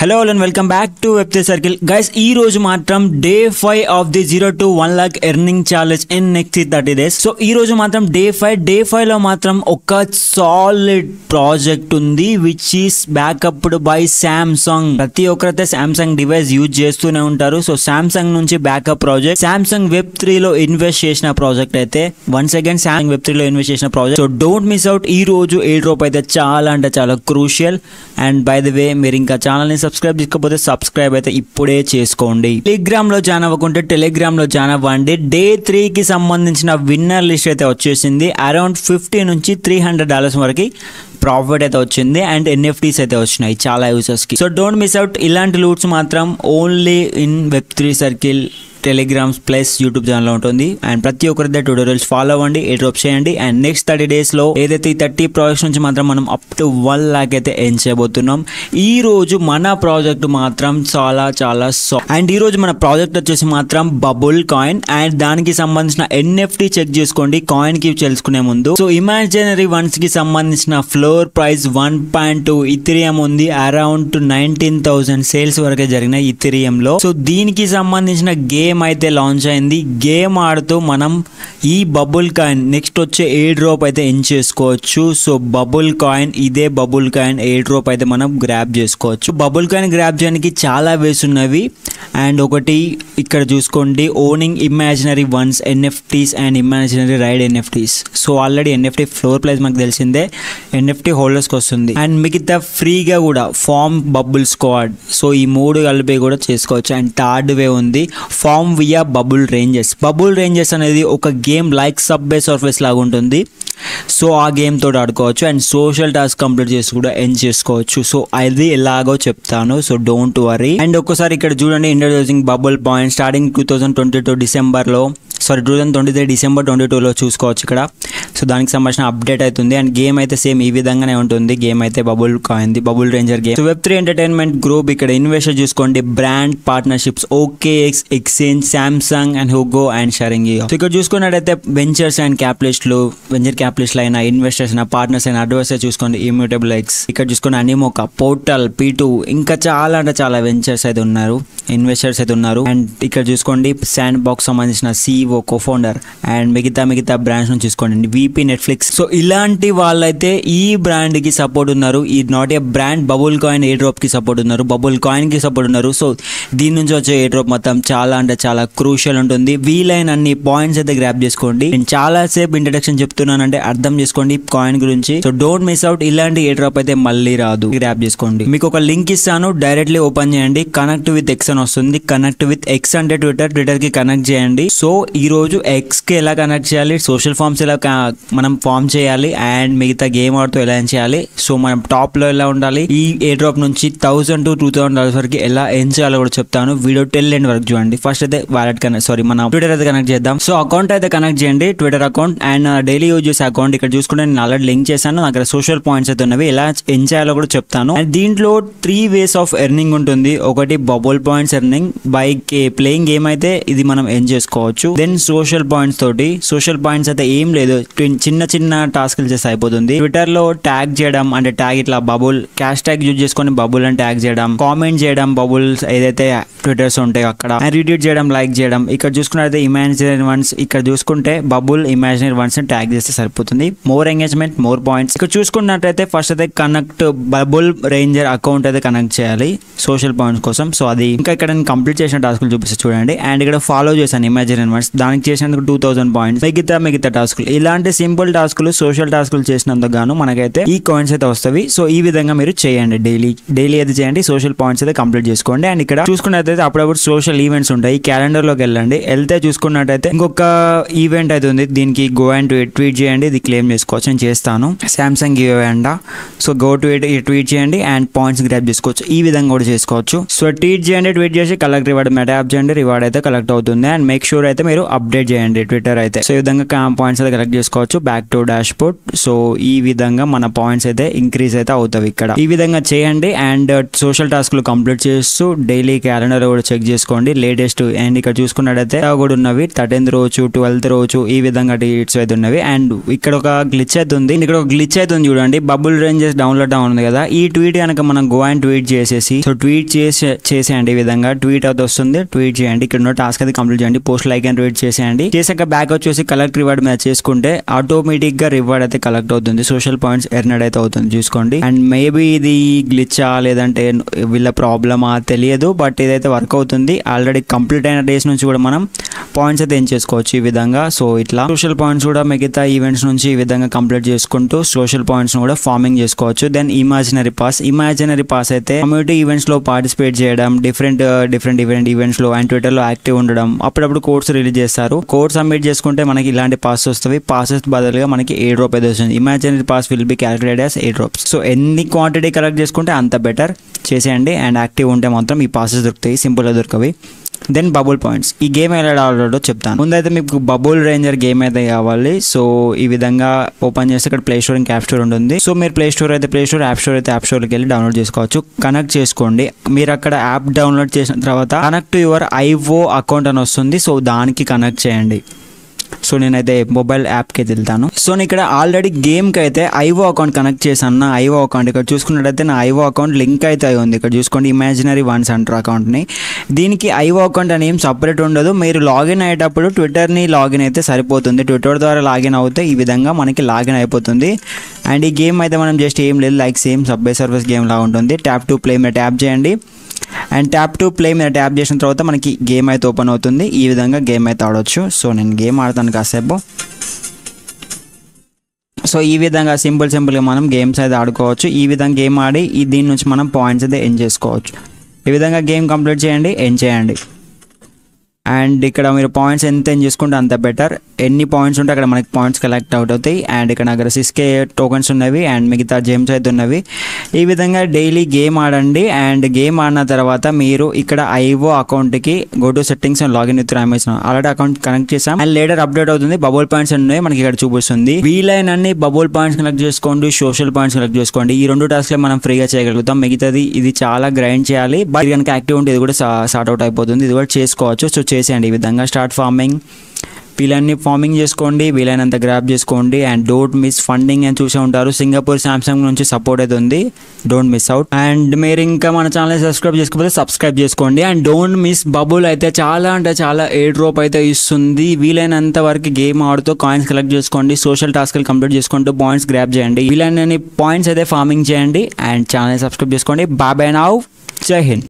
hello and welcome back to web circle guys ఈ రోజు మాత్రం day five of the zero to one lakh earning challenge in next thirty days so ఈ రోజు మాత్రం day five day five లో మాత్రం ఒక సాలిడ్ ప్రాజెక్ట్ ఉంది which is backed up by Samsung ప్రతి ఒక్కరైతే సామ్సంగ్ డివైస్ యూజ్ చేస్తూనే ఉంటారు సో సామ్సంగ్ నుంచి backup project Samsung web three లో ఇన్వెస్ట్ చేసిన ప్రాజెక్ట్ అయితే once again Samsung web three లో ఇన్వెస్ట్ చేసిన project so don't miss out ఈ రోజు ఏ డ్రాప్ అయితే చాలా అంటే చాలా crucial and by the way మీరు ఇంకా ఛానల్ ని సబ్స్క్రైబ్ చేసుకోకపోతే సబ్స్క్రైబ్ అయితే ఇప్పుడే చేసుకోండి టెలిగ్రామ్ లో జాయిన్ అవ్వకుంటే టెలిగ్రామ్ లో జాయిన్ అవ్వండి డే త్రీ కి సంబంధించిన విన్నర్ లిస్ట్ అయితే వచ్చేసింది అరౌండ్ ఫిఫ్టీ నుంచి త్రీ హండ్రెడ్ డాలర్స్ వరకు ప్రాఫిట్ అయితే వచ్చింది అండ్ ఎన్ఎఫ్టీస్ అయితే వచ్చినాయి చాలా యూజర్స్ కి సో డోంట్ మిస్ అవుట్ ఇలాంటి లూట్స్ మాత్రం only in web three circle Telegrams plus YouTube ఛానల్లో ఉంటుంది అండ్ ప్రతి ఒక్కరిదే ట్యూటోరియల్స్ ఫాలో అవ్వండి ఏ డ్రాప్ చేయండి అండ్ నెక్స్ట్ థర్టీ డేస్లో ఏదైతే ఈ థర్టీ ప్రాజెక్ట్స్ నుంచి మాత్రం మనం అప్ టు వన్ ల్యాక్ అయితే ఎన్ చేయబోతున్నాం ఈ రోజు మన ప్రాజెక్ట్ మాత్రం చాలా చాలా సో అండ్ ఈ రోజు మన ప్రాజెక్ట్ వచ్చేసి మాత్రం బబుల్ కాయిన్ అండ్ దానికి సంబంధించిన ఎన్ఎఫ్టీ చెక్ చేసుకోండి కాయిన్ కి తెలుసుకునే ముందు సో ఇమాజినరీ వన్స్ కి సంబంధించిన floor price one point two ethereum ఉంది అరౌండ్ నైన్టీన్ థౌసండ్ సేల్స్ వరకే జరిగినాయి ఇథిరియం లో సో దీనికి సంబంధించిన గేమ్ అయితే లాంచ్ అయింది గేమ్ ఆడుతూ మనం ఈ బబుల్ కాయిన్ నెక్స్ట్ వచ్చే ఏ డ్రాప్ అయితే ఎన్ చేసుకోవచ్చు సో బబుల్ కాయిన్ ఇదే బబుల్ కాయిన్ ఏ డ్రాప్ అయితే మనం గ్రాప్ చేసుకోవచ్చు బబుల్ కాయిన్ గ్రాప్ చేయడానికి చాలా వేస్ ఉన్నవి అండ్ ఒకటి ఇక్కడ చూసుకోండి owning imaginary ones NFTs and imaginary ride NFTs so already NFT floor price మనకు తెలిసిందే ఎన్ఎఫ్టీ హోల్డర్స్కి వస్తుంది అండ్ మిగతా ఫ్రీగా కూడా ఫామ్ బబుల్ స్క్వాడ్ సో ఈ మూడు కలిపి కూడా చేసుకోవచ్చు అండ్ థర్డ్ వే ఉంది farm via bubble rangers bubble rangers అనేది ఒక game like subway surfers లాగా ఉంటుంది సో ఆ గేమ్ తోటి ఆడుకోవచ్చు అండ్ సోషల్ టాస్క్ కంప్లీట్ చేసి కూడా ఎండ్ చేసుకోవచ్చు సో అది ఎలాగో చెప్తాను సో డోంట్ వరీ అండ్ ఒక్కసారి ఇక్కడ చూడండి introducing bubble point starting two thousand twenty two డిసెంబర్లో sorry two thousand twenty three December twenty టూలో చూసుకోవచ్చు ఇక్కడ సో దానికి సంబంధించిన అప్డేట్ అవుతుంది అండ్ గేమ్ అయితే సేమ్ ఈ విధంగానే ఉంటుంది గేమ్ అయితే బబుల్ కాయింది bubble ranger game so web three entertainment group ఇక్కడ ఇన్వెస్టర్ చూసుకోండి brand partnerships okay X exchange Samsung and Hugo and sharing so ఇక్కడ చూసుకున్నట్టయితే వెంచర్స్ అండ్ క్యాపిటలిస్ట్లు వెంచర్ క్యాపిటలిస్ట్లు అయినా ఇన్వెస్టర్స్ అయినా పార్ట్నర్స్ అయినా అడ్వైజర్ చూసుకోండి ఇమ్యూటబుల్ ఎక్స్ ఇక్కడ చూసుకుని అనిమోక పోర్టల్ పీ టూ ఇంకా చాలా అంటే చాలా వెంచర్స్ అయితే ఉన్నారు ఇన్వెస్టర్స్ అయితే ఉన్నారు అండ్ ఇక్కడ చూసుకోండి శాండ్ బాక్స్ సంబంధించిన సిఇఓ కో ఫౌండర్ అండ్ మిగతా మిగతా బ్రాండ్స్ నుంచి చూసుకోండి విపి నెట్ఫ్లిక్స్ సో ఇలాంటి వాళ్ళైతే ఈ బ్రాండ్ కి సపోర్ట్ ఉన్నారు ఈ not a brand bubble coin airdrop కి సపోర్ట్ ఉన్నారు బబుల్ కాయిన్ కి సపోర్ట్ ఉన్నారు సో దీని నుంచి వచ్చే ఏ డ్రాప్ మొత్తం చాలా అంటే చాలా క్రూషియల్ ఉంటుంది వీలైన అన్ని పాయింట్స్ అయితే గ్రాప్ చేసుకోండి నేను చాలా సేపు ఇంట్రడక్షన్ చెప్తున్నానంటే అర్థం చేసుకోండి కాయిన్ గురించి సో డోంట్ మిస్ అవుట్ ఇలాంటి ఏ డ్రాప్ అయితే మళ్ళీ రాదు గ్రాప్ చేసుకోండి మీకు ఒక లింక్ ఇస్తాను డైరెక్ట్లీ ఓపెన్ చేయండి కనెక్ట్ విత్ ఎక్స్ అని వస్తుంది కనెక్ట్ విత్ ఎక్స్ అంటే ట్విట్టర్ ట్విట్టర్ కి కనెక్ట్ చేయండి సో ఈ రోజు ఎక్స్ కి ఎలా కనెక్ట్ చేయాలి సోషల్ ఫార్మ్స్ ఎలా క- మనం ఫామ్ చేయాలి అండ్ మిగతా గేమ్ ఆడుతూ ఎలా ఏం చేయాలి సో మనం టాప్ లో ఎలా ఉండాలి ఈ ఏ డ్రాప్ నుంచి thousand to two thousand dollars వరకు ఎలా ఏం చేయాలో కూడా చెప్తాను వీడియో టెల్ ఎండ్ వరకు చూడండి ఫస్ట్ అయితే వాలెట్ కనెక్ట్ సారీ మన ట్విట్టర్ అయితే కనెక్ట్ చేద్దాం సో అకౌంట్ అయితే కనెక్ట్ చేయండి Twitter account and daily use చేసే అకౌంట్ ఇక్కడ చూసుకుంటే నేను ఆల్రెడీ లింక్ చేశాను నా దగ్గర సోషల్ పాయింట్స్ అయితే ఉన్నవి ఎలా ఏం చేయాలో కూడా చెప్తాను అండ్ దీంట్లో త్రీ వేస్ ఆఫ్ ఎర్నింగ్ ఉంటుంది ఒకటి bubble points earning by playing game అయితే ఇది మనం ఎర్న్ చేసుకోవచ్చు దెన్ సోషల్ పాయింట్స్ తోటి సోషల్ పాయింట్స్ అయితే ఏం లేదు ట్విన్- చిన్న చిన్న టాస్క్లు చేస్తే అయిపోతుంది ట్విట్టర్ లో ట్యాగ్ చేయడం అంటే ట్యాగ్ ఇట్లా బబుల్ క్యాష్ ట్యాగ్ యూజ్ చేసుకొని బబుల్ అని ట్యాగ్ చేయడం కామెంట్ చేయడం బబుల్స్ ఏదైతే ట్విట్టర్స్ ఉంటాయో అక్కడ రీట్వీట్ చేయడం లైక్ చేయడం ఇక్కడ చూసుకున్నట్లయితే ఇమాజినరీ వన్స్ ఇక్కడ చూసుకుంటే బబుల్ ఇమాజినరీ వన్స్ ట్యాగ్ చేస్తే సరిపోతుంది మోర్ ఎంగేజ్మెంట్ మోర్ పాయింట్స్ ఇక్కడ చూసుకున్నట్లయితే ఫస్ట్ అయితే కనెక్ట్ బబుల్ రేంజర్ అకౌంట్ అయితే కనెక్ట్ చేయాలి సోషల్ పాయింట్స్ కోసం సో అది ఇంకా ఇక్కడ నేను కంప్లీట్ చేసిన టాస్కులు చూపిస్తే చూడండి అండ్ ఇక్కడ ఫాలో చేశాను ఇమాజినరీ వన్స్ దానికి చేసినందుకు టూ థౌసండ్ పాయింట్స్ మిగతా మిగతా టాస్కులు ఇలాంటి సింపుల్ టాస్కులు సోషల్ టాస్కులు చేసినందుకు గాను మనకైతే ఈ కాయిన్స్ అయితే వస్తాయి సో ఈ విధంగా మీరు చేయండి డైలీ డైలీ అయితే చేయండి సోషల్ పాయింట్స్ అయితే కంప్లీట్ చేసుకోండి అండ్ ఇక్కడ చూసుకున్నట్టయితే అప్పుడప్పుడు సోషల్ ఈవెంట్స్ ఉంటాయి క్యాలెండర్ లోకి వెళ్ళండి వెళ్తే చూసుకున్నట్టయితే ఇంకొక ఈవెంట్ అయితే ఉంది దీనికి గో అండ్ ట్వీట్ ట్వీట్ చేయండి ఇది క్లెయిమ్ చేసుకోవచ్చు నేను చేస్తాను Samsung give and so go to tweet చేయండి అండ్ పాయింట్స్ గ్రాప్ చేసుకోవచ్చు ఈ విధంగా కూడా చేసుకోవచ్చు సో ట్వీట్ చేయండి ట్వీట్ చేసి కలెక్ట్ రివార్డ్ మెటా యాప్ చేయండి రివార్డ్ అయితే కలెక్ట్ అవుతుంది అండ్ మేక్ షూర్ అయితే మీరు అప్డేట్ చేయండి ట్విట్టర్ అయితే సో ఈ విధంగా పాయింట్స్ అయితే కలెక్ట్ చేసుకోవచ్చు back to dashboard so ఈ విధంగా మన పాయింట్స్ అయితే ఇంక్రీజ్ అయితే అవుతాయి ఇక్కడ ఈ విధంగా చేయండి అండ్ సోషల్ టాస్క్లు కంప్లీట్ చేస్తూ డైలీ క్యాలెండర్ కూడా చెక్ చేసుకోండి లేటెస్ట్ అండ్ ఇక్కడ చూసుకున్నట్టయితే అవి కూడా ఉన్నవి థర్టీన్త్ రోజు ట్వెల్త్ రోజు ఈ విధంగా డేట్స్ అయితే ఉన్నవి అండ్ ఇక్కడ ఒక గ్లిచ్ అయితే ఉంది ఇక్కడ ఒక గ్లిచ్ అయితే ఉంది చూడండి బబుల్ రేంజెస్ డౌన్లోడ్ డౌన్ ఉంది కదా ఈ ట్వీట్ కనుక మనం గో అండ్ ట్వీట్ చేసేసి సో ట్వీట్ చేసే చేసేయండి ఈ విధంగా ట్వీట్ అయితే వస్తుంది ట్వీట్ చేయండి ఇక్కడ ఉన్న టాస్క్ అయితే కంప్లీట్ చేయండి పోస్ట్ లైక్ అండ్ ట్వీట్ చేసేయండి చేసాక బ్యాక్ వచ్చేసి కలెక్ట్ రివార్డ్ మీద చేసుకుంటే ఆటోమేటిక్ గా రివార్డ్ అయితే కలెక్ట్ అవుతుంది సోషల్ పాయింట్స్ ఎర్నడ్ అయితే అవుతుంది చూసుకోండి అండ్ మేబీ ఇది గ్లిచా లేదంటే వీళ్ళ ప్రాబ్లమా తెలియదు బట్ ఇదైతే వర్క్ అవుతుంది ఆల్రెడీ కంప్లీట్ అయిన డేస్ నుంచి కూడా మనం పాయింట్స్ అయితే ఏం చేసుకోవచ్చు ఈ విధంగా సో ఇట్లా సోషల్ పాయింట్స్ కూడా మిగతా ఈవెంట్స్ నుంచి ఈ విధంగా కంప్లీట్ చేసుకుంటూ సోషల్ పాయింట్స్ కూడా ఫార్మింగ్ చేసుకోవచ్చు then imaginary pass imaginary pass అయితే కమ్యూనిటీ ఈవెంట్స్ లో పార్టిసిపేట్ చేయడం డిఫరెంట్ డిఫరెంట్ ఈవెంట్ ఈవెంట్స్ లో అండ్ ట్విట్టర్ లో యాక్టివ్ ఉండడం అప్పుడప్పుడు కోర్స్ రిలీజ్ చేస్తారు కోర్స్ సబ్మిట్ చేసుకుంటే మనకి ఇలాంటి పాస్ వస్తాయి పాసెస్ బదులుగా మనకి ఏ డ్రాప్ అయితే వస్తుంది imaginary pass will be calculated as airdrops so ఎన్ని క్వాంటిటీ కలెక్ట్ చేసుకుంటే అంత బెటర్ చేసేయండి అండ్ యాక్టివ్ ఉంటే మాత్రం ఈ పాసెస్ దొరుకుతాయి సింపుల్గా దొరకవి దెన్ బబుల్ పాయింట్స్ ఈ గేమ్ ఎలా ఆడాలో చెప్తాను ముందైతే మీకు బబుల్ రేంజర్ గేమ్ అయితే కావాలి సో ఈ విధంగా ఓపెన్ చేస్తే ఇక్కడ ప్లే స్టోర్ ఇంకా యాప్ స్టోర్ ఉంటుంది సో మీరు ప్లే స్టోర్ అయితే ప్లే స్టోర్ యాప్ స్టోర్ అయితే యాప్ స్టోర్కి వెళ్ళి డౌన్లోడ్ చేసుకోవచ్చు కనెక్ట్ చేసుకోండి మీరు అక్కడ యాప్ డౌన్లోడ్ చేసిన తర్వాత కనెక్ట్ యువర్ ఐఓ అకౌంట్ అని వస్తుంది సో దానికి కనెక్ట్ చేయండి సో నేనైతే మొబైల్ యాప్కి అయితే వెళ్తాను సో నేను ఇక్కడ ఆల్రెడీ గేమ్కి అయితే ఐవో అకౌంట్ కనెక్ట్ చేశాను నా ఐవో అకౌంట్ ఇక్కడ చూసుకున్నట్టయితే నా ఐవో అకౌంట్ లింక్ అయితే అయి ఉంది ఇక్కడ చూసుకోండి ఇమాజినరీ వన్స్ అంటారు అకౌంట్ని దీనికి ఐవో అకౌంట్ అని ఏం సపరేట్ ఉండదు మీరు లాగిన్ అయ్యేటప్పుడు ట్విట్టర్ని లాగిన్ అయితే సరిపోతుంది ట్విట్టర్ ద్వారా లాగిన్ అవుతే ఈ విధంగా మనకి లాగిన్ అయిపోతుంది అండ్ ఈ గేమ్ అయితే మనం జస్ట్ ఏం లేదు like same subway surfers game లా ఉంటుంది ట్యాప్ టు ప్లే మీద ట్యాప్ చేయండి అండ్ ట్యాప్ టు ప్లే మీద ట్యాప్ చేసిన తర్వాత మనకి గేమ్ అయితే ఓపెన్ అవుతుంది ఈ విధంగా గేమ్ అయితే ఆడవచ్చు సో నేను గేమ్ ఆడతాను కాసేపు సో ఈ విధంగా సింపుల్ సింపుల్గా మనం గేమ్స్ అయితే ఆడుకోవచ్చు ఈ విధంగా గేమ్ ఆడి ఈ దీని నుంచి మనం పాయింట్స్ అయితే ఎన్ చేసుకోవచ్చు ఈ విధంగా గేమ్ కంప్లీట్ చేయండి ఎన్ చేయండి అండ్ ఇక్కడ మీరు పాయింట్స్ ఎంత ఎన్ చేసుకుంటే అంత బెటర్ ఎన్ని పాయింట్స్ ఉంటే అక్కడ మనకి పాయింట్స్ కలెక్ట్ అవుట్ అవుతాయి అండ్ ఇక్కడ దగ్గర సిక్స్కే టోకన్స్ ఉన్నవి అండ్ మిగతా గేమ్స్ అయితే ఉన్నవి ఈ విధంగా డైలీ గేమ్ ఆడండి అండ్ గేమ్ ఆడిన తర్వాత మీరు ఇక్కడ ఐవో అకౌంట్కి go to settings and login with Rameswaram already account connect చేసాం అండ్ లేటర్ అప్డేట్ అవుతుంది బబుల్ పాయింట్స్ ఉన్నాయి మనకి ఇక్కడ చూపిస్తుంది వీలైనన్ని బబుల్ పాయింట్స్ కలెక్ట్ చేసుకోండి సోషల్ పాయింట్స్ కలెక్ట్ చేసుకోండి ఈ రెండు టాస్క్లే మనం ఫ్రీగా చేయగలుగుతాం మిగతాది ఇది చాలా గ్రైండ్ చేయాలి బట్ కనుక యాక్టివ్ ఉంటే ఇది కూడా సార్ట్ అవుట్ అయిపోతుంది ఇది కూడా చేసుకోవచ్చు సో చేసేయండి ఈ విధంగా స్టార్ట్ ఫార్మింగ్ వీళ్ళన్ని ఫార్మింగ్ చేసుకోండి వీలైనంత గ్రాప్ చేసుకోండి అండ్ డోంట్ మిస్ ఫండింగ్ అని చూసే ఉంటారు సింగపూర్ సామ్సంగ్ నుంచి సపోర్ట్ అయితే ఉంది డోంట్ మిస్ అవుట్ అండ్ మీరు ఇంకా మన ఛానల్ సబ్స్క్రైబ్ చేసుకోకపోతే సబ్స్క్రైబ్ చేసుకోండి అండ్ డోంట్ మిస్ బబుల్ అయితే చాలా అంటే చాలా ఏ డ్రాప్ అయితే ఇస్తుంది వీలైనంత వరకు గేమ్ ఆడుతూ కాయిన్స్ కలెక్ట్ చేసుకోండి సోషల్ టాస్క్లు కంప్లీట్ చేసుకుంటూ పాయింట్స్ గ్రాప్ చేయండి వీలైనన్ని పాయింట్స్ అయితే ఫార్మింగ్ చేయండి అండ్ ఛానల్ సబ్స్క్రైబ్ చేసుకోండి బాబాయ్ నావ్ జై హింద్